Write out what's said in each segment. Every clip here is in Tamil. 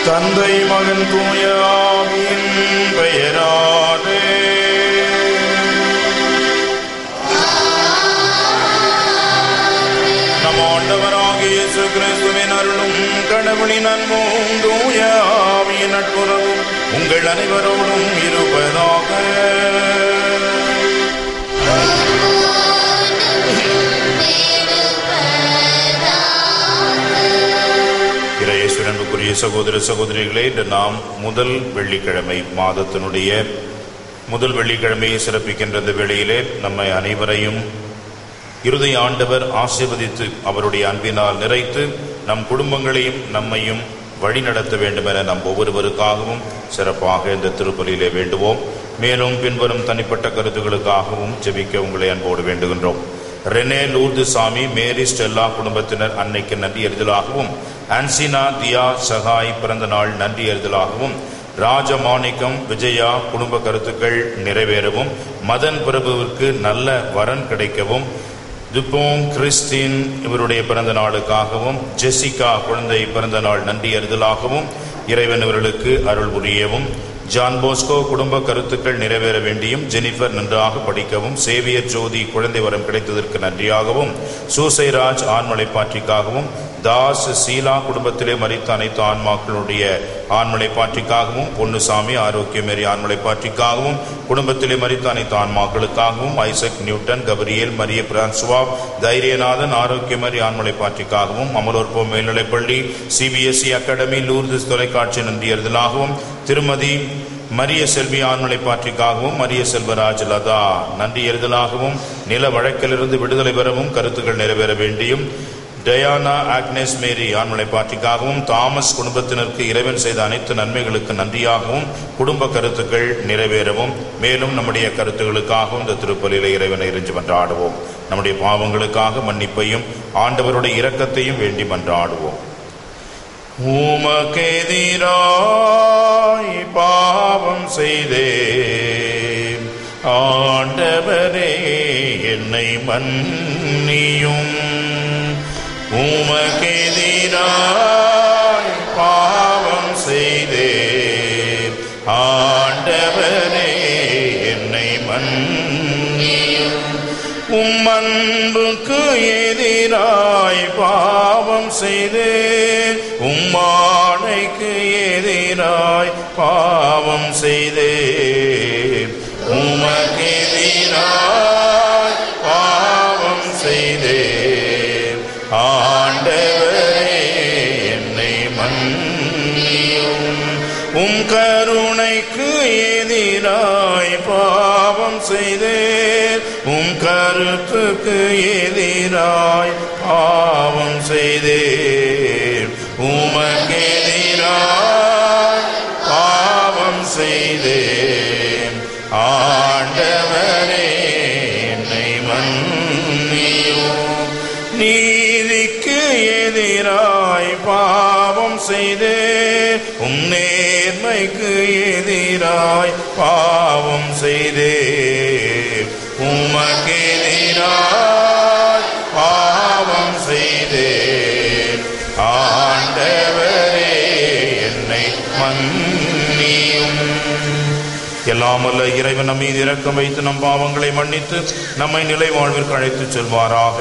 தந்தை மகன் தூய ஆவியின் பெயராலே நம் ஆண்டவராகிய இயேசு கிறிஸ்துவின் அருளும் கடவுளின் அன்பும் தூய ஆவியின் நட்புறவும் உங்கள் அனைவரோடும் இருப்பதாக இறையேசு அன்புக்குரிய சகோதர சகோதரிகளே இன்று நாம் முதல் வெள்ளிக்கிழமை மாதத்தினுடைய முதல் வெள்ளிக்கிழமையை சிறப்பிக்கின்ற இந்த வேளையிலே நம்மை அனைவரையும் இறுதி ஆண்டவர் ஆசீர்வதித்து அவருடைய அன்பினால் நிறைத்து நம் குடும்பங்களையும் நம்மையும் வழிநடத்த வேண்டும் என நம் ஒவ்வொருவருக்காகவும் சிறப்பாக இந்த திருப்பலியிலே வேண்டுவோம் மேலும் பின்வரும் தனிப்பட்ட கருத்துக்களுக்காகவும் ஜெபிக்க உங்களை அன்போடு வேண்டுகின்றோம் ரெனே லூர்து சாமி மேரி ஸ்டெல்லா குடும்பத்தினர் அன்னைக்கு நன்றி எறிதலாகவும் ஆன்சினா தியா சகாய் பிறந்த நாள் நன்றி எறிதலாகவும் ராஜமாணிக்கம் விஜயா குடும்ப கருத்துக்கள் நிறைவேறவும் மதன் பிரபுவிற்கு நல்ல வரன் கிடைக்கவும் துப்போம் கிறிஸ்டின் இவருடைய பிறந்த நாளுக்காகவும் ஜெசிகா குழந்தை பிறந்த நாள் நன்றி அறிதலாகவும் இறைவன் இவர்களுக்கு அருள் புரியவும் ஜான் போஸ்கோ குடும்ப கருத்துக்கள் நிறைவேற வேண்டியும் ஜெனிஃபர் நன்றாக படிக்கவும் சேவியர் ஜோதி குழந்தை வரம் கிடைத்ததற்கு நன்றியாகவும் சூசைராஜ் ஆண்மலை பாற்றிக்காகவும் தாஸ் சீலா குடும்பத்திலே மறித்த அனைத்து ஆன்மாக்களுடைய ஆண்மலை பாற்றிக்காகவும் பொன்னுசாமி ஆரோக்கியமேரி ஆண்மலை பாற்றிக்காகவும் குடும்பத்திலே மறித்த அனைத்து ஆன்மாக்களுக்காகவும் Isaac Newton Gabriel Maria Francois Thairiyanathan Arockiamary Anmalai பாற்றிக்காகவும் அமலோற்போ மேல்நிலைப்பள்ளி சிபிஎஸ்இ அகாடமி லூர்து தொலைக்காட்சி நன்றியறிதலாகவும் திருமதி மரிய செல்வி ஆண்மலை பாற்றிக்காகவும் மரிய செல்வராஜ் லதா நன்றி எறிதலாகவும் நில வழக்கிலிருந்து விடுதலை பெறவும் கருத்துக்கள் நிறைவேற வேண்டியும் டயானா ஆக்னேஸ் மேரி ஆண்மலை பாட்டிக்காகவும் தாமஸ் குடும்பத்தினருக்கு இறைவன் செய்த அனைத்து நன்மைகளுக்கு நன்றியாகவும் குடும்ப கருத்துக்கள் நிறைவேறவும் மேலும் நம்முடைய கருத்துக்களுக்காகவும் இந்த திருப்பலியில இறைவனை இறைஞ்சு மன்றாடுவோம் நம்முடைய பாவங்களுக்காக மன்னிப்பையும் ஆண்டவருடைய இரக்கத்தையும் வேண்டி மன்றாடுவோம் உமக்கெதிராய் பாவம் செய்தேன் ஆண்டவரே என்னை மன்னியும் உமக்கெதிராய் பாவம் செய்தேன் ஆண்டவரே என்னை மன்னியும் உம் அன்புக்கு எதிராய் பாவம் செய்தேன் உம்மானைக்கு எதிராய் பாவம் செய்தேன் உமக்கெதிராய் பாவம் செய்தேன் ஆண்டவரே என்னை மன்னியும் உம் கருணைக்கு எதிராய் பாவம் செய்தேன் உம் கருத்துக்கு எதிராய் பாவம் செய்தேன் உமக்கெதிராய் பாவம் செய்தேன் ஆண்டவரே என்னை மன்னியும் நீதிக்கு எதிராய் பாவம் செய்தேன் உம் நேர்மைக்கு எதிராய் பாவம் செய்தேன் உமக்கெதிராய் பாவம் செய்தேன் ஆண்டவரே என்னை மன்னியும் எல்லாமல்ல இறைவன் நம் மீது இரக்கம் வைத்து நம் பாவங்களை மன்னித்து நம்மை நிலை வாழ்விற்கு அழைத்துச் செல்வாராக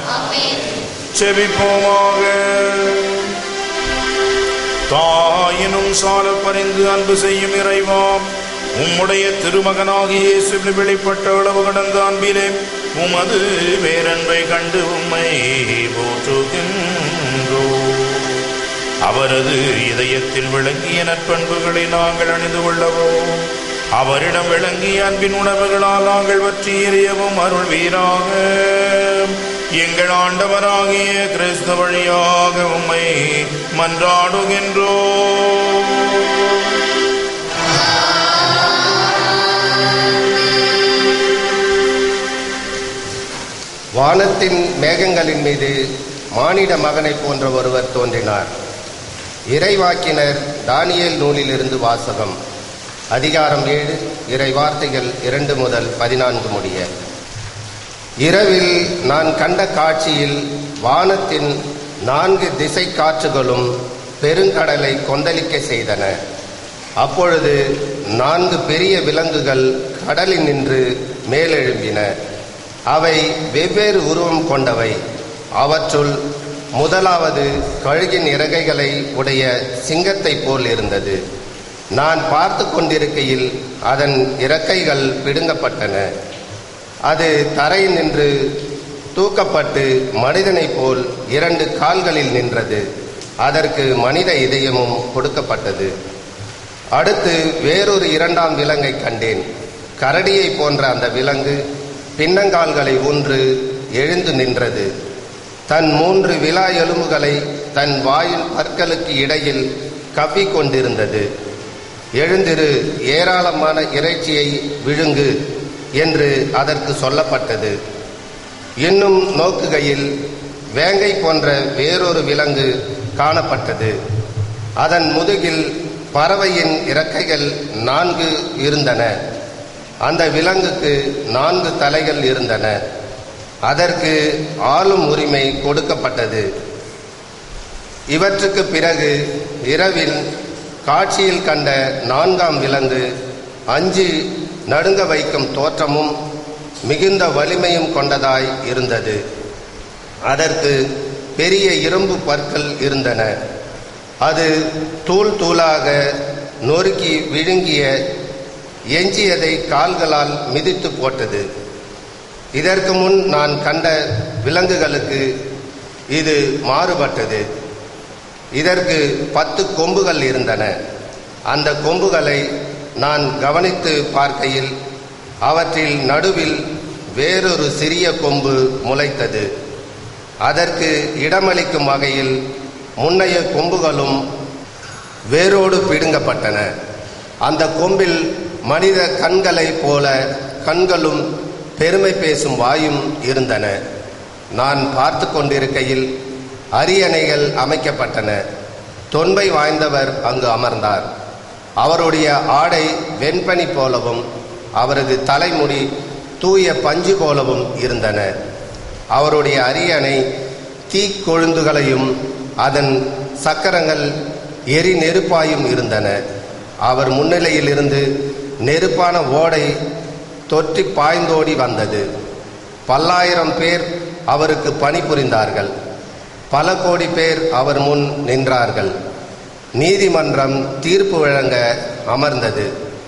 செபிப்போமாக தாயினும் சால பறிந்து அன்பு செய்யும் இறைவாம் உம்முடைய திருமகனாகிய இயேசுவில் வெளிப்பட்ட அளவு கடந்த அன்பிலே உமது வேரன்பை கண்டு உம்மை போற்றுகின்றோ அவரது இதயத்தில் விளங்கிய நற்பண்புகளை நாங்கள் அணிந்து கொள்ளவோ அவரிடம் விளங்கிய அன்பின் உணவுகளால் நாங்கள் பற்றி எறியவும் அருள் வீராக எங்கள் ஆண்டவராகிய கிறிஸ்து வழியாக உம்மை மன்றாடுகின்றோ வானத்தின் மேகங்களின் மீது மானிட மகனைப் போன்ற ஒருவர் தோன்றினார் இறைவாக்கினர் தானியேல் நூலிலிருந்து வாசகம் அதிகாரம் ஏழு இறை வார்த்தைகள் இரண்டு முதல் பதினான்கு முடிய இரவில் நான் கண்ட காட்சியில் வானத்தின் நான்கு திசை காற்றுகளும் பெருங்கடலை கொந்தளிக்க செய்தன அப்பொழுது நான்கு பெரிய விலங்குகள் கடலில் நின்று மேலெழும்பின அவை வெவ்வேறு உருவம் கொண்டவை அவற்றுள் முதலாவது கழுகின் இறகைகளை உடைய சிங்கத்தைப் போல் இருந்தது நான் பார்த்து கொண்டிருக்கையில் அதன் இறக்கைகள் பிடுங்கப்பட்டன அது தரையில் நின்று தூக்கப்பட்டு மனிதனைப் போல் இரண்டு கால்களில் நின்றது அதற்கு மனித இதயமும் கொடுக்கப்பட்டது அடுத்து வேறொரு இரண்டாம் விலங்கை கண்டேன் கரடியை போன்ற அந்த விலங்கு பின்னங்கால்களை ஊன்று எழுந்து நின்றது தன் மூன்று விலா எலும்புகளை தன் வாயில் பற்களுக்கு இடையில் கவ்விக் கொண்டிருந்தது எழுந்திரு ஏராளமான இறைச்சியை விழுங்கு என்று அதற்கு சொல்லப்பட்டது இன்னும் நோக்குகையில் வேங்கை போன்ற வேறொரு விலங்கு காணப்பட்டது அதன் முதுகில் பறவையின் இறக்கைகள் நான்கு இருந்தன அந்த விலங்குக்கு நான்கு தலைகள் இருந்தன அதற்கு ஆளும் உரிமை கொடுக்கப்பட்டது இவற்றுக்கு பிறகு இரவில் காட்சியில் கண்ட நான்காம் விலங்கு அஞ்சு நடுங்க வைக்கும் தோற்றமும் மிகுந்த வலிமையும் கொண்டதாய் இருந்தது அதற்கு பெரிய இரும்பு பற்கள் இருந்தன அது தூள் தூளாக நொறுக்கி விழுங்கிய எஞ்சியதை கால்களால் மிதித்து போட்டது இதற்கு முன் நான் கண்ட விலங்குகளுக்கு இது மாறுபட்டது இதற்கு பத்து கொம்புகள் இருந்தன அந்த கொம்புகளை நான் கவனித்து பார்க்கையில் அவற்றில் நடுவில் வேறொரு சிறிய கொம்பு முளைத்தது அதற்கு இடமளிக்கும் வகையில் முன்னைய கொம்புகளும் வேரோடு பிடுங்கப்பட்டன அந்த கொம்பில் மனித கண்களைப் போல கண்களும் பெருமை பேசும் வாயும் இருந்தன நான் பார்த்து கொண்டிருக்கையில் அரியணைகள் அமைக்கப்பட்டன தொன்மை வாய்ந்தவர் அங்கு அமர்ந்தார் அவருடைய ஆடை வெண்பனி போலவும் அவரது தலைமுடி தூய பஞ்சு போலவும் இருந்தன அவருடைய அரியணை தீக்கொழுந்துகளையும் அதன் சக்கரங்கள் எரி நெருப்பாயும் இருந்தன அவர் முன்னிலையில் இருந்து நெருப்பான ஓடை தொற்றி பாய்ந்தோடி வந்தது பல்லாயிரம் பேர் அவருக்கு பணிபுரிந்தார்கள் பல கோடி பேர் அவர் முன் நின்றார்கள் நீதிமன்றம் தீர்ப்பு வழங்க அமர்ந்தது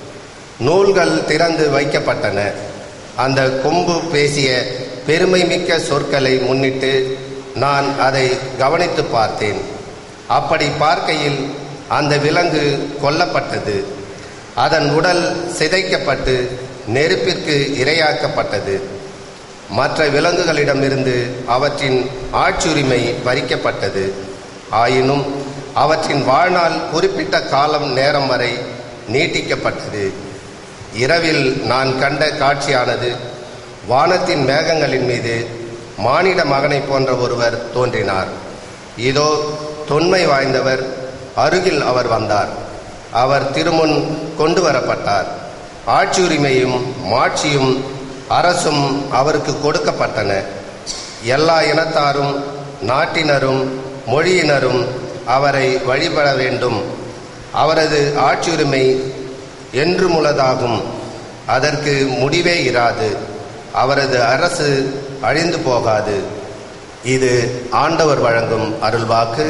நூல்கள் திறந்து வைக்கப்பட்டன அந்த கொம்பு பேசிய பெருமை மிக்க சொற்களை முன்னிட்டு நான் அதை கவனித்து பார்த்தேன் அப்படி பார்க்கையில் அந்த விலங்கு கொல்லப்பட்டது அதன் உடல் சிதைக்கப்பட்டு நெருப்பிற்கு இரையாக்கப்பட்டது மற்ற விலங்குகளிடமிருந்து அவற்றின் ஆட்சியுரிமை பறிக்கப்பட்டது ஆயினும் அவற்றின் வாழ்நாள் குறிப்பிட்ட காலம் நேரம் வரை நீட்டிக்கப்பட்டது இரவில் நான் கண்ட காட்சியானது வானத்தின் மேகங்களின் மீது மானிட மகனைப் போன்ற ஒருவர் தோன்றினார் இதோ தொன்மை வாய்ந்தவர் அருகில் அவர் வந்தார் அவர் திருமுன் கொண்டு வரப்பட்டார் ஆட்சியுரிமையும் மாட்சியும் அரசும் அவருக்கு கொடுக்கப்பட்டன எல்லா இனத்தாரும் நாட்டினரும் மொழியினரும் அவரை வழிபட வேண்டும் அவரது ஆட்சியுரிமை என்றுமுள்ளதாகும் அதற்கு முடிவே இராது அவரது அரசு அழிந்து போகாது இது ஆண்டவர் வழங்கும் அருள்வாக்கு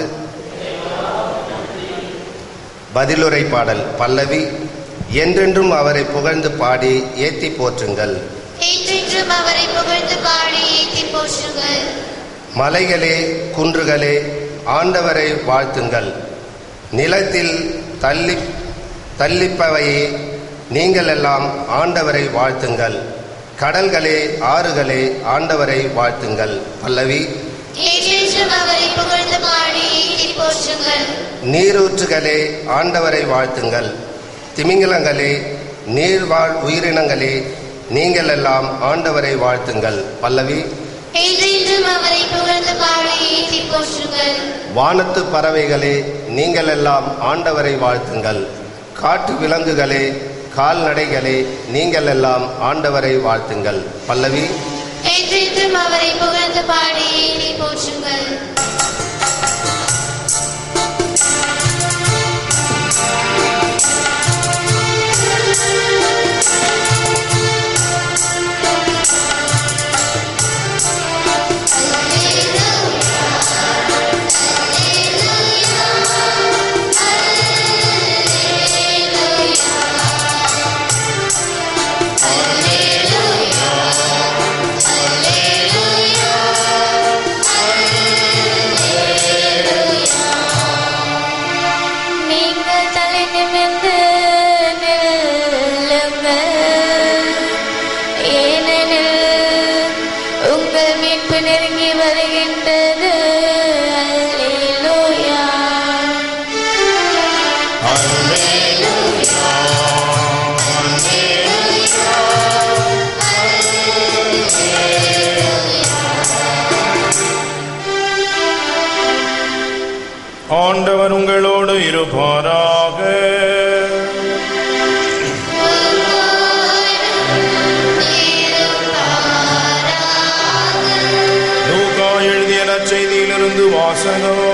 பதிலுரை பாடல் பல்லவி என்றென்றும் அவரை புகழ்ந்து பாடி ஏத்தி போற்றுங்கள் என்றென்றும் அவரை புகழ்ந்து பாடி ஏத்தி போற்றுங்கள் மலைகளே குன்றுகளே ஆண்டவரை வாழ்த்துங்கள் நிலத்தில் தள்ளி தள்ளிப்பவையே நீங்கள் எல்லாம் ஆண்டவரை வாழ்த்துங்கள் கடல்களே ஆறுகளே ஆண்டவரை வாழ்த்துங்கள் பல்லவி என்றென்றும் அவரை புகழ்ந்து பாடி ஏத்தி போற்றுங்கள் நீரூற்றுகளே ஆண்டவரை வாழ்த்துங்கள் திமிங்கலங்களே நீர்வாழ் உயிரினங்களே நீங்கள் எல்லாம் ஆண்டவரை வாழ்த்துங்கள் பல்லவி என்றென்றும் அவரை புகழ்ந்து பாடி ஏத்தி போற்றுங்கள் வானத்து பறவைகளே நீங்கள் எல்லாம் ஆண்டவரை வாழ்த்துங்கள் காட்டு விலங்குகளே கால்நடைகளே நீங்கள் எல்லாம் ஆண்டவரை வாழ்த்துங்கள் பல்லவி என்றென்றும் அவரை புகழ்ந்து பாடி ஏத்தி போற்றுங்கள் நீங்கள் தலை நிமிர்ந்து நில்லுங்கள் ஏனெனில் உங்கள் மீட்பு நெருங்கி வருகின்றது அல்லேலூயா ஆண்டவர் உங்களோடு இருப்பாராக லூக்கா எழுதிய நற்செய்தியிலிருந்து வாசகம்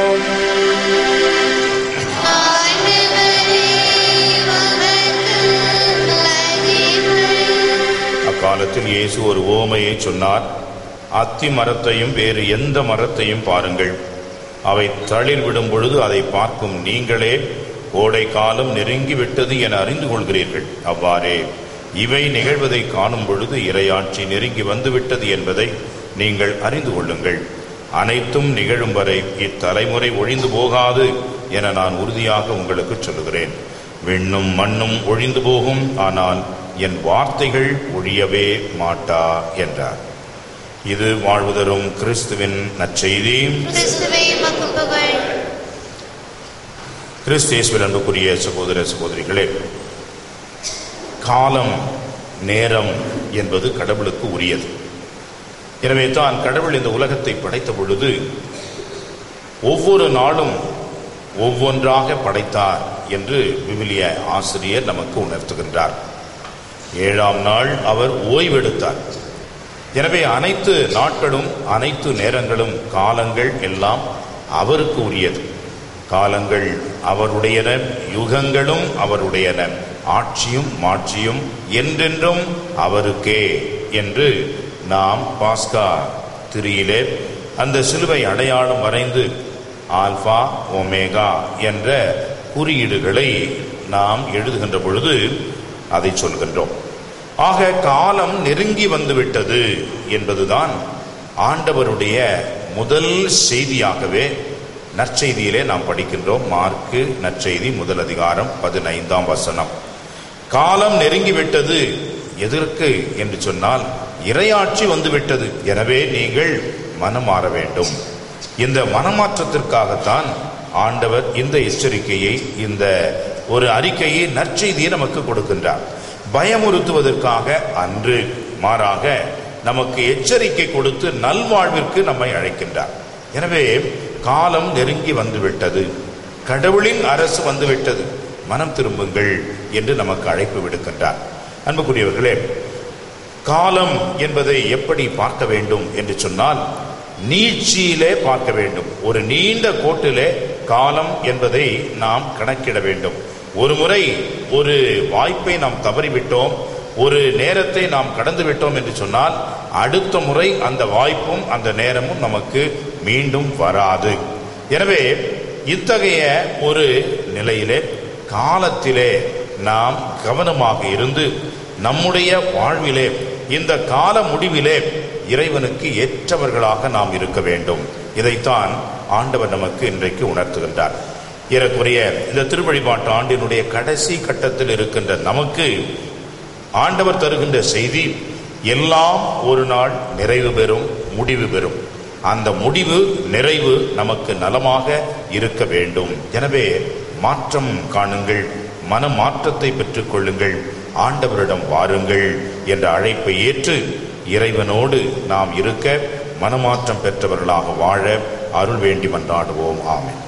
அக்காலத்தில் இயேசு ஒரு ஓமையை சொன்னார் அத்தி மரத்தையும் வேறு எந்த மரத்தையும் பாருங்கள் அவை தளிர் விடும் பொழுது அதை பார்க்கும் நீங்களே கோடை காலம் நெருங்கி விட்டது என அறிந்து கொள்கிறீர்கள் அவ்வாறே இவை நிகழ்வதை காணும் பொழுது இரையாட்சி நெருங்கி வந்துவிட்டது என்பதை நீங்கள் அறிந்து கொள்ளுங்கள் அனைத்தும் நிகழும் வரை இத்தலைமுறை ஒழிந்து போகாது என நான் உறுதியாக உங்களுக்கு சொல்லுகிறேன் விண்ணும் மண்ணும் ஒழிந்து போகும் ஆனால் என் வார்த்தைகள் ஒழியவே மாட்டா என்றார் இது வாழ்வு தரும் கிறிஸ்துவின் நற்செய்தி கிறிஸ்துவே உமக்கு புகழ் கிறிஸ்தேஸ்வர் அன்புக்குரிய சகோதர சகோதரிகளே காலம் நேரம் என்பது கடவுளுக்கு உரியது எனவே தான் கடவுள் இந்த உலகத்தை படைத்த பொழுது ஒவ்வொரு நாளும் ஒவ்வொன்றாக படைத்தார் என்று விவிலிய ஆசிரியர் நமக்கு உணர்த்துகின்றார் ஏழாம் நாள் அவர் ஓய்வெடுத்தார் எனவே அனைத்து நாட்களும் அனைத்து நேரங்களும் காலங்கள் எல்லாம் அவருக்கு உரியது காலங்கள் அவருடையன யுகங்களும் அவருடையன ஆட்சியும் மாட்சியும் என்றென்றும் அவருக்கே என்று நாம் பாஸ்கா திரியிலே அந்த சிலுவை அடையாளம் வரைந்து ஆல்பா ஒமேகா என்ற குறியீடுகளை நாம் எழுதுகின்ற பொழுது அதை சொல்கின்றோம் ஆக காலம் நெருங்கி வந்துவிட்டது என்பதுதான் ஆண்டவருடைய முதல் செய்தியாகவே நற்செய்தியிலே நாம் படிக்கின்றோம் மார்க்கு நற்செய்தி முதல் அதிகாரம் பதினைந்தாம் வசனம் காலம் நெருங்கிவிட்டது எதற்கு என்று சொன்னால் இரையாட்சி வந்துவிட்டது எனவே நீங்கள் மனம் மாற வேண்டும் இந்த மனமாற்றத்திற்காகத்தான் ஆண்டவர் இந்த எச்சரிக்கையை இந்த ஒரு அறிக்கையை நற்செய்தியை நமக்கு கொடுக்கின்றார் பயமுறுத்துவதற்காக அன்று மாறாக நமக்கு எச்சரிக்கை கொடுத்து நல்வாழ்விற்கு நம்மை அழைக்கின்றார் எனவே காலம் நெருங்கி வந்துவிட்டது கடவுளின் அரசு வந்துவிட்டது மனம் திரும்புங்கள் என்று நமக்கு அழைப்பு விடுக்கின்றார் அன்புக்குரியவர்களே காலம் என்பதை எப்படி பார்க்க வேண்டும் என்று சொன்னால் நீட்சியிலே பார்க்க வேண்டும் ஒரு நீண்ட கோட்டிலே காலம் என்பதை நாம் கணக்கிட வேண்டும் ஒரு முறை ஒரு வாய்ப்பை நாம் தவறிவிட்டோம் ஒரு நேரத்தை நாம் கடந்து விட்டோம் என்று சொன்னால் அடுத்த முறை அந்த வாய்ப்பும் அந்த நேரமும் நமக்கு மீண்டும் வராது எனவே இத்தகைய ஒரு நிலையிலே காலத்திலே நாம் கவனமாக இருந்து நம்முடைய வாழ்விலே இந்த கால முடிவிலே இறைவனுக்கு ஏற்றவர்களாக நாம் இருக்க வேண்டும் இதைத்தான் ஆண்டவர் நமக்கு இன்றைக்கு உணர்த்துகின்றார் ஏறக்குறைய இந்த திருவழிபாட்டு ஆண்டினுடைய கடைசி கட்டத்தில் இருக்கின்ற நமக்கு ஆண்டவர் தருகின்ற செய்தி எல்லாம் ஒரு நாள் நிறைவு பெறும் முடிவு பெறும் அந்த முடிவு நிறைவு நமக்கு நலமாக இருக்க வேண்டும் எனவே மாற்றம் காணுங்கள் மன மாற்றத்தை பெற்றுக் கொள்ளுங்கள் ஆண்டவரிடம் வாருங்கள் என்ற அழைப்பை ஏற்று இறைவனோடு நாம் இருக்க மனமாற்றம் பெற்றவர்களாக வாழ அருள் வேண்டி மன்றாடுவோம் ஆமென்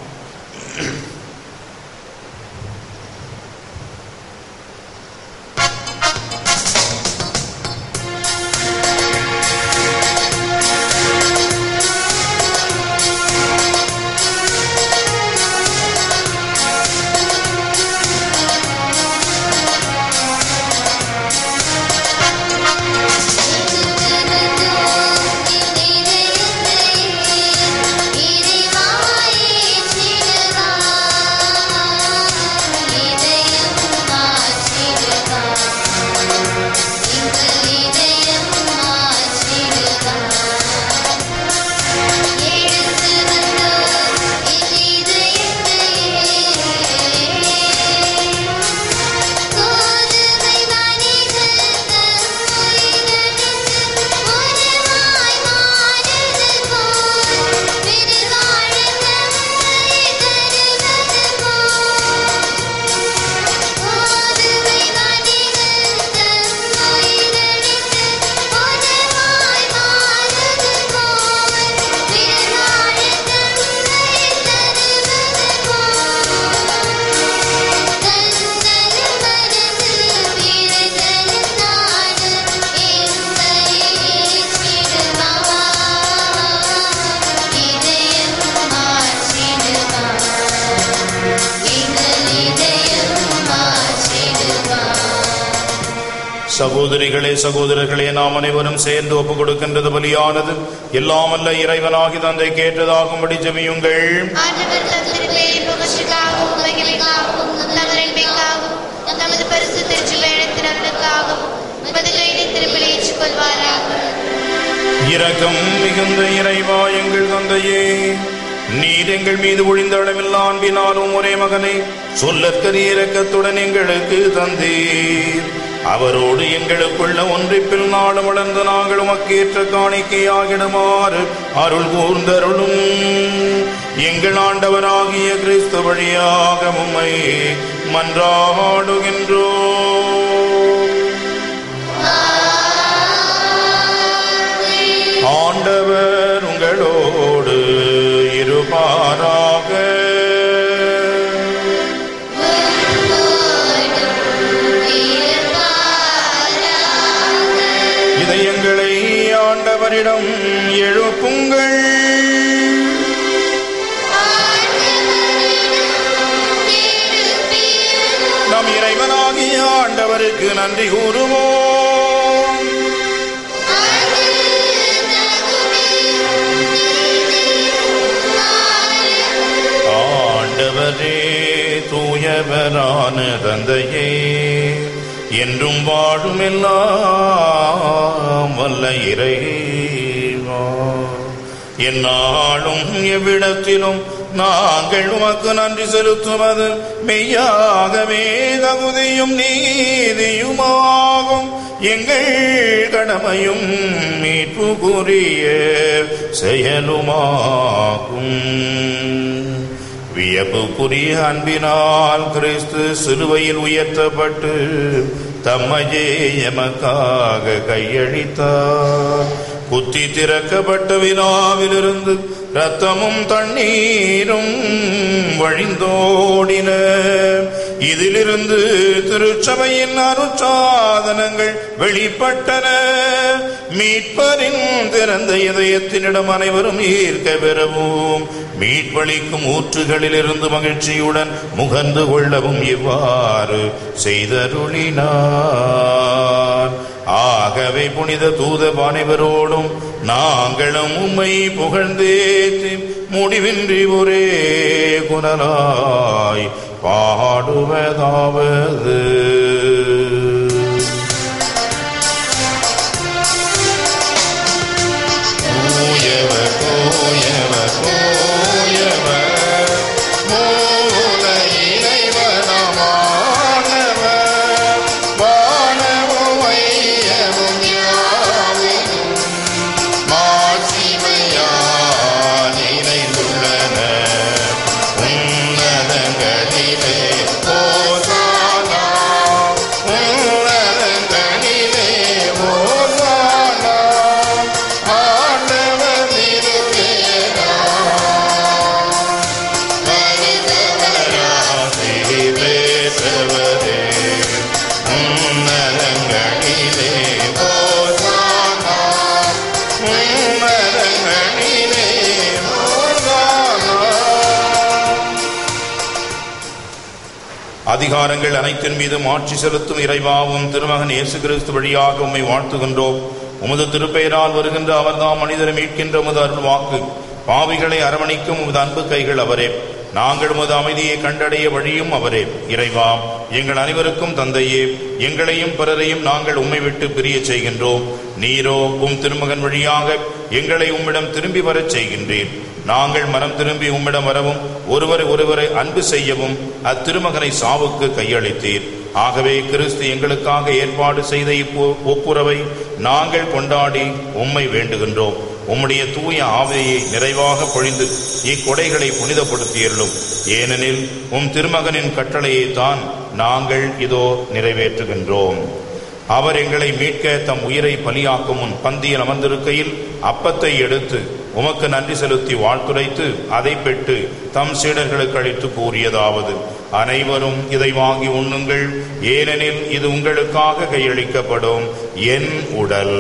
இறைவாயே சகோதரிகளே சகோதரர்களே நாம் அனைவரும் சேர்ந்து ஒப்புக் கொடுக்கின்றது பலியானது எல்லாம் அல்ல இறைவனாகி தந்தை கேட்டதாகும்படி ஜெபியுங்கள் ஆண்டவர் தம் திருப்பெயரின் புகழ்ச்சிக்காகவும் மகிமைக்காகவும் தமது நன்மைக்காகவும் தமது பரிசு திருச்சி வேடத்தினர்களுக்காகவும் உமது கையில் திருப்பலி ஏற்றுக்கொள்வாராக இரக்கம் மிகுந்த இறைவா எங்கள் தந்தையே நீர் எங்கள் மீது ஒழிந்த அளவில் அன்பினாலும் ஒரே மகனை சொல்லற்கரிய இரக்கத்துடன் எங்களுக்கு தந்தீர் அவரோடு எங்களுக்குள்ள ஒன்றிப்பில் நாடு வளர்ந்த நாங்கள் உமக்கேற்ற காணிக்கையாகிடுமாறு அருள் கூர்ந்தருளும் எங்கள் ஆண்டவராகிய கிறிஸ்து வழியாக உம்மை மன்றாடுகின்றோம் ஆண்டவர் உங்களோடு இருப்பாராக இதயங்களை ஆண்டவரிடம் எழுப்புங்கள் நம் இறைவனாகிய ஆண்டவருக்கு நன்றி கூறுவோம் ஆண்டவரே தூயவரான தந்தையே என்றும் வாழும் எல்லாம் வல்ல இறைவா என்னாலும் எவ்விடத்திலும் நாங்கள் உமக்கு நன்றி செலுத்துவது மெய்யாகவே தகுதியும் நீதியுமாகும் எங்கள் கடமையும் மீட்புக்குரிய செயலுமாகும் வியப்புக்குரிய அன்பினால் கிறிஸ்து சிலுவையில் உயர்த்தப்பட்டு தம்மையே எமக்காக கையளித்தார் குத்தி திறக்கப்பட்ட வினாவிலிருந்து ரத்தமும் தண்ணீரும் வழிந்தோடின இதிலிருந்து திருச்சபையின் அருட்சாதனங்கள் வெளிப்பட்டன மீட்பரின் திறந்த இதயத்தினிடம் அனைவரும் ஈர்க்க பெறவும் மீட்பளிக்கும் ஊற்றுகளிலிருந்து மகிழ்ச்சியுடன் முகந்து கொள்ளவும் இவ்வாறு செய்தருளினார் ஆகவே புனித தூத அனைவரோடும் நாங்களும் உம்மை புகழ்ந்தேத்தி முடிவின்றி ஒரே குரலாய் பாடுவதாவது தூயவர் தூயவர் தூயவர் மூல இறைவனமானவர் வானமும் வையமும் யாவும் மாட்சிமையால் நிறைந்துள்ளன உன்னதங்களிலே ஓசானா உன்னதங்களிலே ஓசானா ஆண்டவர் திருப்பெயராலே பேசவரே உன்னதங்களிலே ஓசானா உன்னதங்களிலே ஓசானா அதிகாரங்கள் அனைத்தின் மீதும் ஆட்சி செலுத்தும் இறைவாவும் திருமகன் இயேசு கிறிஸ்து வழியாக உம்மை வாழ்த்துகின்றோம் உமது திருப்பெயரால் வருகின்ற அவர்தாம் மனிதரை மீட்கின்ற உமது அருள் வாக்கு பாவிகளை அரவணைக்கும் உமது அன்பு கைகள் அவரே நாங்கள் உமது அமைதியை கண்டடைய வழியும் அவரே இறைவா எங்கள் அனைவருக்கும் தந்தையே எங்களையும் பிறரையும் நாங்கள் உம்மை விட்டு பிரிய செய்கின்றோம் நீரோ உம் திருமகன் வழியாக எங்களை உம்மிடம் திரும்பி வரச் செய்கின்றீர் நாங்கள் மனம் திரும்பி உம்மிடம் வரவும் ஒருவரை ஒருவரை அன்பு செய்யவும் அத்திருமகனை சாவுக்கு கையளித்தீர் ஆகவே கிறிஸ்து எங்களுக்காக ஏற்பாடு செய்த இப்போ ஒப்புரவை நாங்கள் கொண்டாடி உம்மை வேண்டுகின்றோம் உம்முடைய தூய ஆவியை நிறைவாக பொழிந்து இக்கொடைகளை புனிதப்படுத்தியருளும் ஏனெனில் உம் திருமகனின் கட்டளையை தான் நாங்கள் இதோ நிறைவேற்றுகின்றோம் அவர் எங்களை மீட்க தம் உயிரை பலியாக்கும் முன் பந்தியில் அமர்ந்திருக்கையில் அப்பத்தை எடுத்து உமக்கு நன்றி செலுத்தி வாழ்த்துரைத்து அதை பெற்று தம் சீடர்களுக்கு அளித்து கூறியதாவது அனைவரும் இதை வாங்கி உண்ணுங்கள் ஏனெனில் இது உங்களுக்காக கையளிக்கப்படும் என் உடல்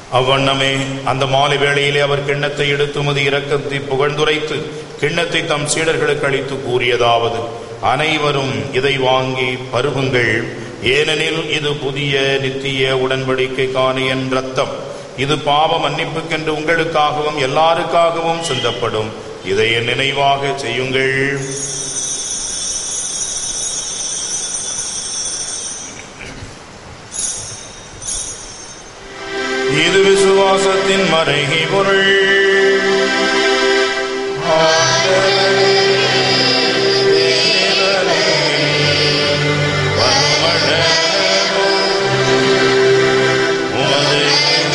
அவ்வண்ணமே அந்த மாலை வேளையிலே அவர் கிண்ணத்தை எடுத்து உமது இரக்கத்தை புகழ்ந்துரைத்து கிண்ணத்தை தம் சீடர்களுக்கு அளித்து கூறியதாவது அனைவரும் இதை வாங்கி பருகுங்கள் ஏனெனில் இது புதிய நித்திய உடன்படிக்கைக்கான என் ரத்தம் இது பாவ மன்னிப்புக்கென்று உங்களுக்காகவும் எல்லாருக்காகவும் சிந்தப்படும் இதை என் நினைவாக செய்யுங்கள் இது விசுவாசத்தின் மறைகை பொருள் உமது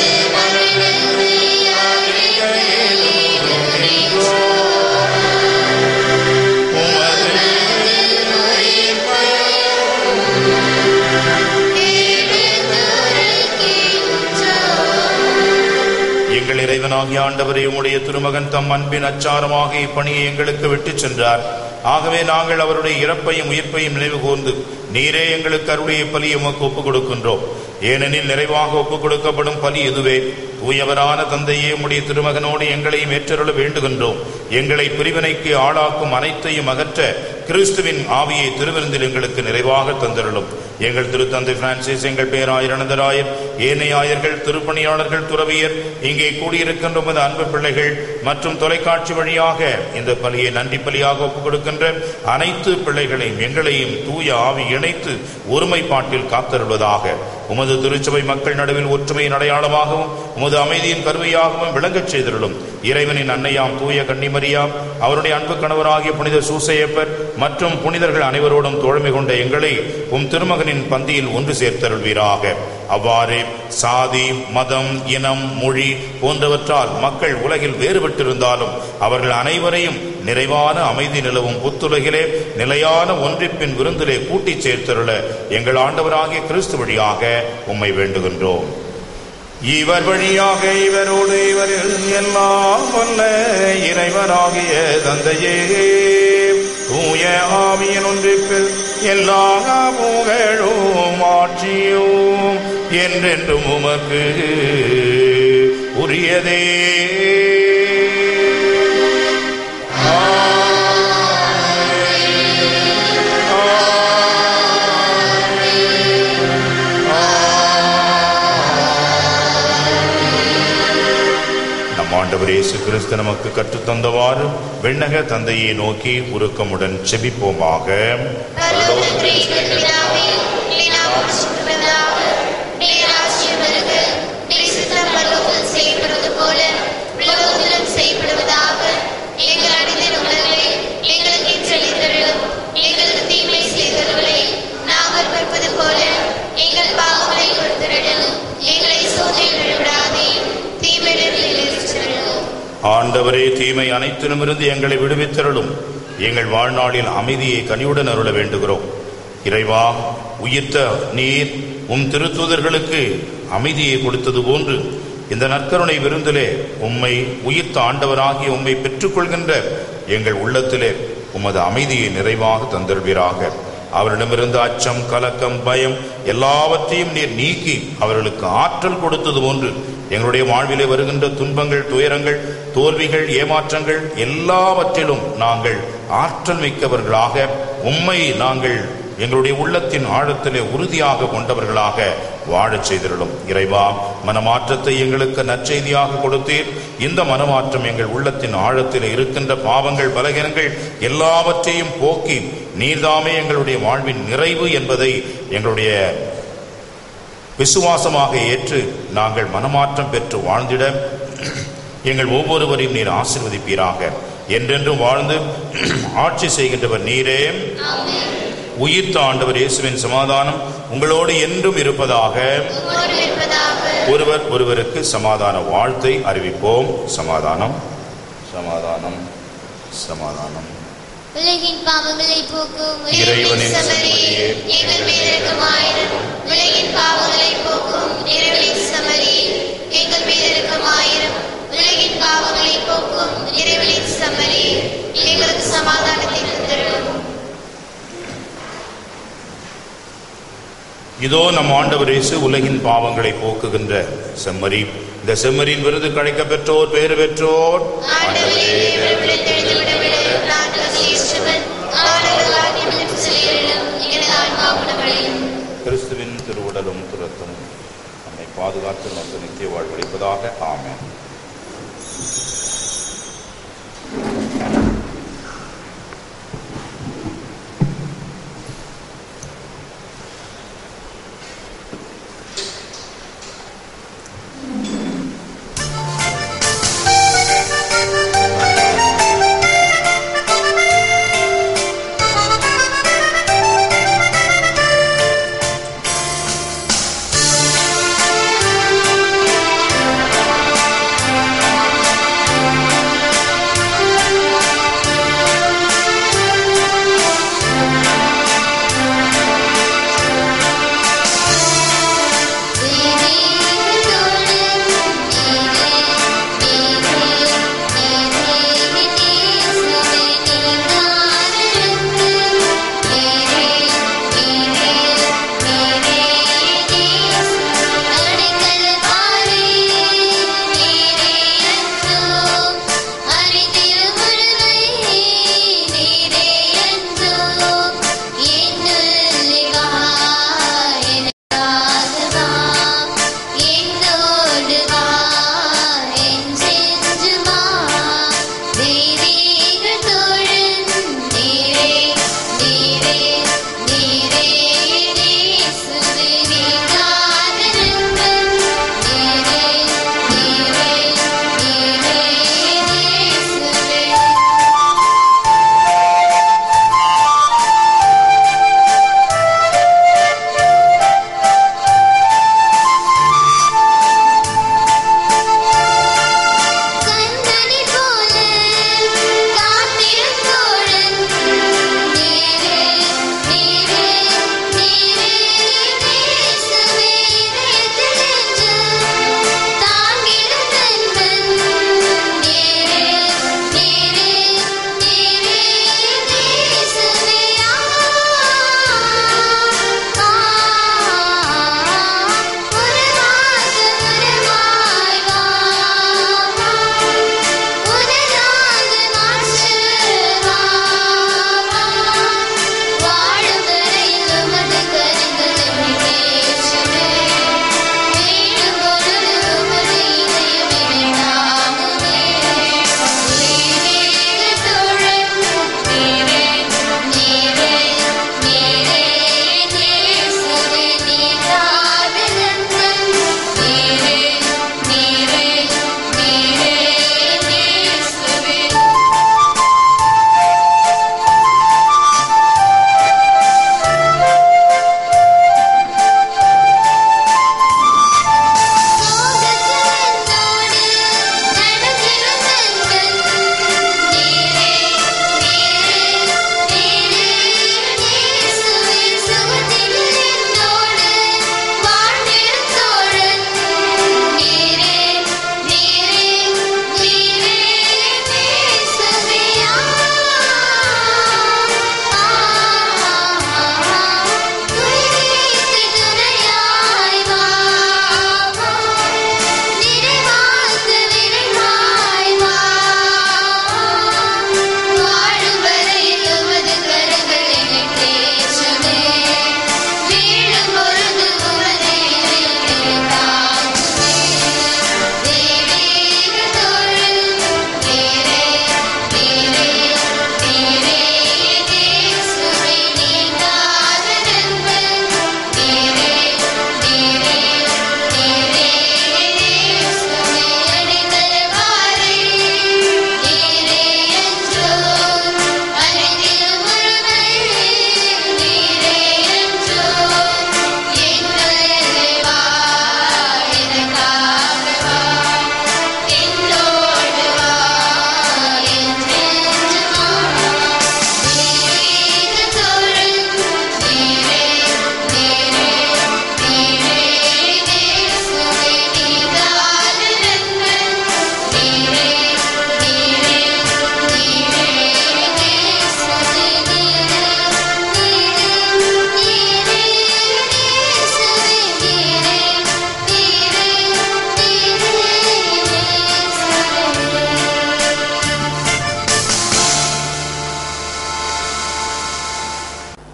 எங்கள் இறைவனாகிய ஆண்டவரே உம்முடைய திருமகன் தம் அன்பின் அச்சாரமாக இப்பணியை எங்களுக்கு விட்டுச் சென்றார் ஆகவே நாங்கள் அவருடைய இறப்பையும் உயிர்ப்பையும் நினைவு கூர்ந்து நீரே எங்களுக்கு அருடைய பலி உமக்கு ஒப்புக் கொடுக்கின்றோம் ஏனெனில் நிறைவாக ஒப்புக் கொடுக்கப்படும் பலி இதுவே தூயவரான தந்தையே உம்முடைய திருமகனோடு எங்களையும் ஏற்றருள வேண்டுகின்றோம் எங்களை பிரிவினைக்கு ஆளாக்கும் அனைத்தையும் அகற்ற கிறிஸ்துவின் ஆவியை திருவிருந்தில் எங்களுக்கு நிறைவாக தந்தருளும் எங்கள் திருத்தந்தை பிரான்சிஸ் எங்கள் பேராயர் அனந்தராயர் ஏனையாயர்கள் திருப்பணியாளர்கள் துறவியர் இங்கே கூடியிருக்கின்ற உமது அன்பு பிள்ளைகள் மற்றும் தொலைக்காட்சி வழியாக இந்த பலியை நன்றி பலியாக ஒப்புக் கொடுக்கின்ற அனைத்து பிள்ளைகளையும் எங்களையும் தூய ஆவி இணைத்து ஒருமைப்பாட்டில் காத்தருள்வதாக உமது திருச்சபை மக்கள் நடுவில் ஒற்றுமையின் அடையாளமாகவும் உமது அமைதியின் கருவியாகவும் விளங்கச் செய்திருளும் இறைவனின் அன்னையாம் தூய கன்னிமரியாம் அவருடைய அன்பு கணவராகிய புனித சூசையப்பர் மற்றும் புனிதர்கள் அனைவரோடும் தோழமை கொண்ட எங்களை உம் திருமகனின் பந்தியில் ஒன்று சேர்த்தருள்வீராக அவ்வாறே சாதி மதம் இனம் மொழி போன்றவற்றால் மக்கள் உலகில் வேறுபட்டிருந்தாலும் அவர்கள் அனைவரையும் நிறைவான அமைதி நிலவும் புத்துலகிலே நிலையான ஒன்றிப்பின் விருந்திலே கூட்டிச் சேர்த்தருள எங்கள் ஆண்டவராகிய கிறிஸ்து வழியாக உம்மை வேண்டுகின்றோம் இவர் வழியாக இவரோடு இவரில் எல்லாம் வல்ல இறைவனாகிய தந்தையே தூய ஆவியின் ஒன்றிப்பில் எல்லா புகழும் ஆட்சியும் என்றென்றும் உமக்கு உரியதே நம் ஆண்டவர் இயேசு கிறிஸ்து நமக்கு கற்றுத்தந்தவாறு விண்ணக தந்தையை நோக்கி உருக்கமுடன் செபிப்போமாக பரலோகத்தில் இருக்கிற பிதாவே, உம்முடைய நாமம் பரிசுத்தப்படுவதாக. உம்முடைய ராஜ்யம் வருக. உம்முடைய சித்தம் பரலோகத்தில் செய்யப்படுவது போல உலகத்திலும் செய்யப்படுவதாக. எங்கள் அடிமை உணர்வை எங்களுக்கு இன்றளித்தருளும். எங்களுக்கு தீமை செய்தவர்களை நாங்கள் பொறுப்பது போல எங்கள் பாவங்களை பொறுத்தருளும். எங்களை சோதனையில் விழவிடாதே தீமையிலிருந்து விடுவித்தருளும். ஆண்டவரே தீமை அனைத்திலுமிருந்து எங்களை விடுவித்தருளும் எங்கள் வாழ்நாளில் அமைதியை கனியுடன் அருள வேண்டுகிறோம் இறைவா உயிர்த்த நீர் உம் திருத்தூதர்களுக்கு அமைதியை கொடுத்தது போன்று இந்த நற்கருணை விருந்திலே உம்மை உயிர்த்த ஆண்டவராகிய உம்மை பெற்றுக்கொள்கின்ற எங்கள் உள்ளத்திலே உமது அமைதியை நிறைவாக தந்தருவீராக அவரிடமிருந்து அச்சம் கலக்கம் பயம் எல்லாவற்றையும் நீர் நீக்கி அவர்களுக்கு ஆற்றல் கொடுத்தது போன்று எங்களுடைய வாழ்விலே வருகின்ற துன்பங்கள் துயரங்கள் தோல்விகள் ஏமாற்றங்கள் எல்லாவற்றிலும் நாங்கள் ஆற்றல் மிக்கவர்களாக உம்மை நாங்கள் எங்களுடைய உள்ளத்தின் ஆழத்திலே உறுதியாக கொண்டவர்களாக வாழச் செய்திருளும் இறைவா மனமாற்றத்தை எங்களுக்கு நற்செய்தியாக கொடுத்தீர் இந்த மனமாற்றம் எங்கள் உள்ளத்தின் ஆழத்திலே இருக்கின்ற பாவங்கள் பலகீனங்கள் எல்லாவற்றையும் போக்கி நீர்தாமே எங்களுடைய வாழ்வின் நிறைவு என்பதை எங்களுடைய விசுவாசமாக ஏற்று நாங்கள் மனமாற்றம் பெற்று வாழ்ந்திட எங்கள் ஒவ்வொருவரையும் நீர் ஆசீர்வதிப்பீராக என்றென்றும் வாழ்ந்து ஆட்சி செய்கின்றவர் நீரே உயிர்த்த ஆண்டவர் இயேசுவின் சமாதானம் உங்களோடு என்றும் இருப்பதாக உம்மோடு இருப்பதாக ஒருவர் ஒருவருக்கு சமாதான வாழ்த்தை அறிவிப்போம் சமாதானம் சமாதானம் சமாதானம் உலகின் பாவங்களை போக்கும் இறைவனின் சமரியே, எங்கள் மீது இரக்கமாயிரும். உலகின் பாவங்களை போக்கும் இறைவனின் சமரியே, எங்கள் மீது இரக்கமாயிரும். உலகின் பாவங்களை போக்கும் இறைவனின் சமரியே, எங்களுக்கு சமாதானத்தை தந்தருளும். இதோ நம் ஆண்டவர் இயேசு உலகின் பாவங்களை போக்குகின்ற செம்மறி இந்த செம்மறியின் விருது கிடைக்க பெற்றோர் பேறு பெற்றோர் ஆண்டவரே இவர்களை தெரிந்துவிட விட நான் தகுதியற்றவன் ஆண்டவர் வாக்கியம் சொல்லியிடம் எனது ஆன்மா உணவடையும் கிறிஸ்துவின் திருவுடலும் துரத்தமும் நம்மை பாதுகாத்து நமக்கு நித்திய வாழ்வளிப்பதாக ஆமென் ஆண்டவரே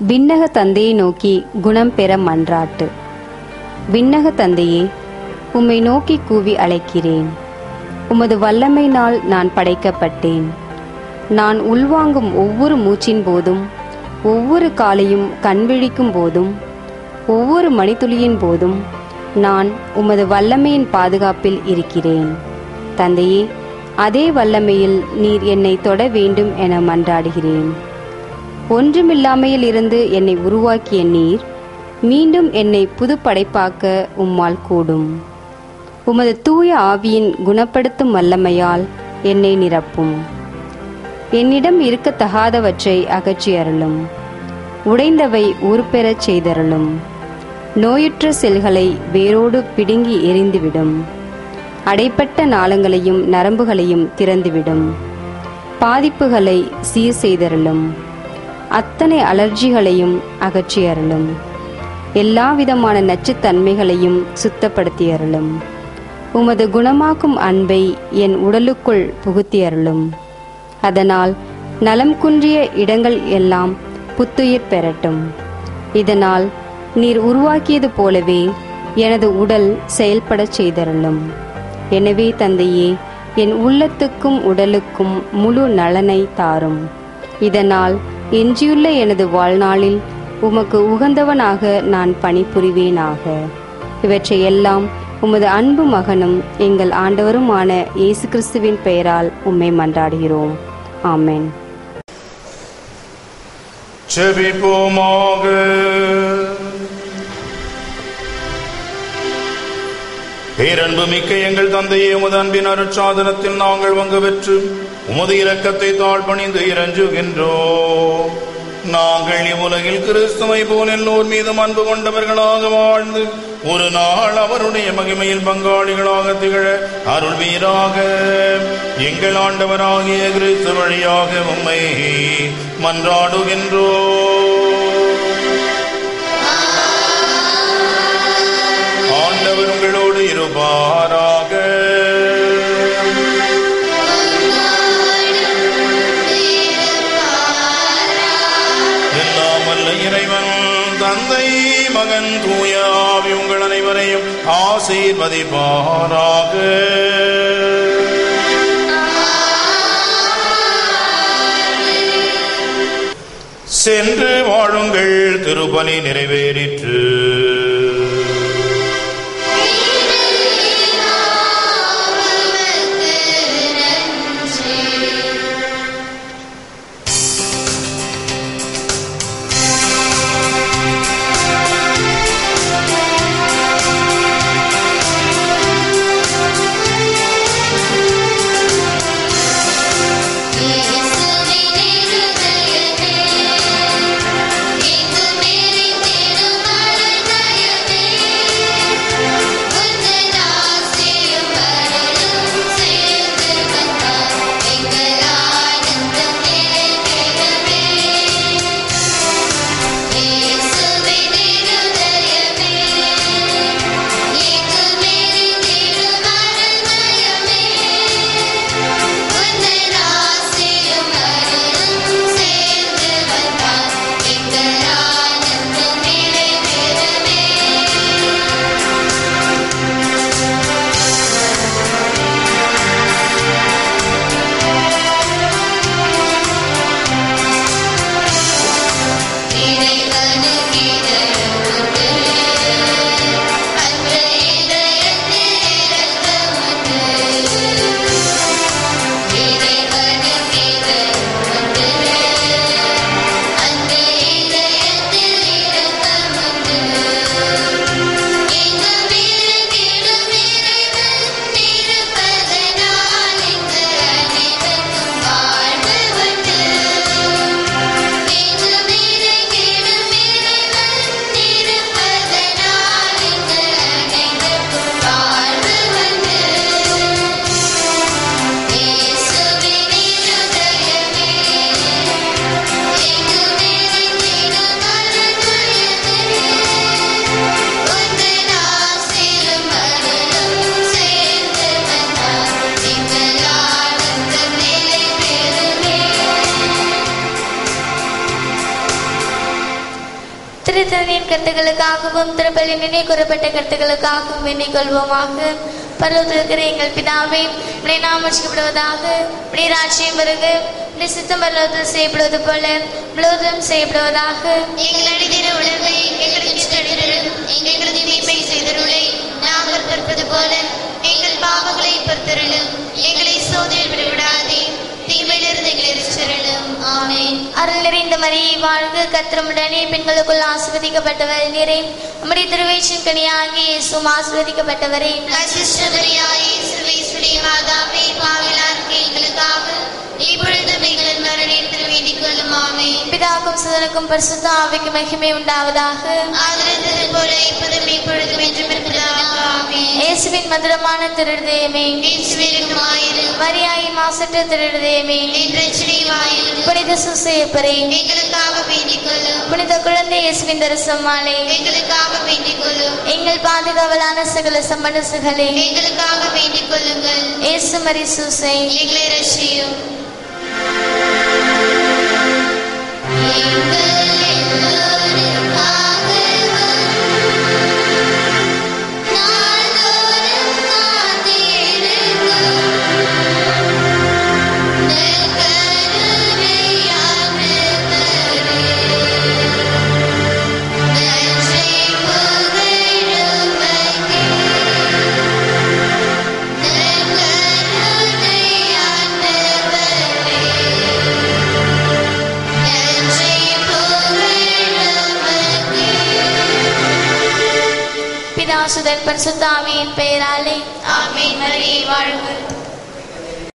விண்ணக தந்தையை நோக்கி குணம் பெற மன்றாட்டு விண்ணக தந்தையே உம்மை நோக்கி கூவி அழைக்கிறேன் உமது வல்லமையினால் நான் படைக்கப்பட்டேன் நான் உள்வாங்கும் ஒவ்வொரு மூச்சின் போதும் ஒவ்வொரு காலையும் கண்விழிக்கும் போதும் ஒவ்வொரு மணித்துளியின் போதும் நான் உமது வல்லமையின் பாதுகாப்பில் இருக்கிறேன் தந்தையே அதே வல்லமையில் நீர் என்னை தொட வேண்டும் என மன்றாடுகிறேன் ஒன்றுமில்லாமையில் இருந்து என்னை உருவாக்கிய நீர் மீண்டும் என்னை புது படைப்பாக்க உம்மால் கூடும் உமது தூய ஆவியின் குணப்படுத்தும் வல்லமையால் என்னை நிரப்பும் என்னிடம் இருக்கத்தகாதவற்றை அகற்றி அருளும் உடைந்தவை உருப்பெறச் செய்தருளும் நோயுற்ற செல்களை வேரோடு பிடுங்கி எரிந்துவிடும் அடைப்பட்ட நாளங்களையும் நரம்புகளையும் திறந்துவிடும் பாதிப்புகளை சீர் செய்தருளும் அத்தனை அலர்ஜிகளையும் அகற்றி அருளும் எல்லாவிதமான நச்சுத்தன்மைகளையும் சுத்தப்படுத்தி அருளும் உமது குணமாக்கும் அன்பை என் உடலுக்குள் புகுத்தி அருளும் அதனால் நலம் குன்றிய இடங்கள் எல்லாம் புத்துயிர் பெறட்டும் இதனால் நீர் உருவாக்கியது போலவே எனது உடல் செயல்படச் செய்தருளும் எனவே தந்தையே என் உள்ளத்துக்கும் உடலுக்கும் முழு நலனை தாரும் இதனால் எஞ்சியுள்ள எனது வாழ்நாளில் உமக்கு உகந்தவனாக நான் பணிபுரிவேனாக இவற்றையெல்லாம் உமது அன்பு மகனும் எங்கள் ஆண்டவருமான இயேசு கிறிஸ்துவின் பெயரால் உம்மை மன்றாடுகிறோம் ஆமென் செபிப்போமாக பேரன்பு மிக்க எங்கள் தந்தையே உமது அன்பின் அருட்சாதனத்தில் நாங்கள் பங்கு பெற்று உமது இரக்கத்தை தாழ்பணிந்து இறஞ்சுகின்றோம் நாங்கள் இவ்வுலகில் கிறிஸ்துவை போல் எல்லோர் மீதும் அன்பு கொண்டவர்களாக வாழ்ந்து ஒரு நாள் அவருடைய மகிமையில் பங்காளிகளாக திகழ அருள்வீராக எங்கள் ஆண்டவராகிய கிறிஸ்து வழியாக உம்மை மன்றாடுகின்றோம் ஆண்டவர் உங்களோடு இருப்பாராக எல்லாம் வல்ல இறைவன் தந்தை மகன் தூய ஆவி உங்கள் அனைவரையும் ஆசீர்வதிப்பாராக சென்று வாழுங்கள் திருப்பலி நிறைவேறிற்று இயேசுவின் இருதயமே எங்கும் நிறைந்திடும் கருத்துக்களுக்காகவும் திருப்பலி நினை கூறப்பட்ட கருத்துக்களுக்காகவும் வேண்டிக் கொள்வோமாக பருவத்திருக்கிற எங்கள் பிதாவே உடைய நாம் வச்சுக்கப்படுவதாக உடைய ராட்சியம் வருக உடைய சித்தம் பருவத்தில் செய்யப்படுவது போல முழுவதும் செய்யப்படுவதாக எங்கள் அடிதின உணவை எங்களுக்கு தருகிறோம் எங்களது தீமை செய்தருளை நாங்கள் கற்பது போல எங்கள் பாவங்களை பொறுத்தருளும் எங்களை சோதனையில் விடவிடாதே தீமையிலிருந்து எங்களை ரட்சித்தருளும் ஆமென் அருள் நிறைந்த மரியை வாழ்க கத்திரமுடனே பெண்களுக்குள் ஆசிர்வதிக்கப்பட்டவர் நீரே உம்முடைய திருவயிற்றின் கனியாகி இயேசுவும் ஆசிர்வதிக்கப்பட்டவரே அசிஷ்டமரியாயே சிறுவேசுடைய மாதாவே பாவிலாருக்கு எங்களுக்காக இப்பொழுதும் எங்கள் மரணத்தில் வேண்டிக் கொள்ளும் ஆமென் பிதாக்கும் சுதனுக்கும் பரிசுத்த ஆவிக்கு மகிமை உண்டாவதாக ஆதரந்தது போல இப்போதும் இப்பொழுதும் என்றும் இருப்பதாக ஆமென் இயேசுவின் மதுரமான திருதயமே இயேசுவிற்குமாயிரும் மரியாயை மாசற்ற திருதயமே என் பிரச்சனையுமாயிரும் புனித சுசேப்பரே எங்களுக்காக வேண்டிக் கொள்ளும் புனித குழந்தை இயேசுவின் தரிசமாலே எங்களுக்காக வேண்டிக் கொள்ளும் எங்கள் பாதுகாவலான சகல சம்மனசுகளே எங்களுக்காக வேண்டிக் கொள்ளுங்கள் இயேசு மரி சூசை எங்களை ரட்சியும் எங்கள் எல்லோருக்காகவும் நாள்தோறும் காத்திருக்கும் பிதாசுதன் பரிசுத்த ஆவியின் பெயராலே ஆமென் மரியே வாழ்க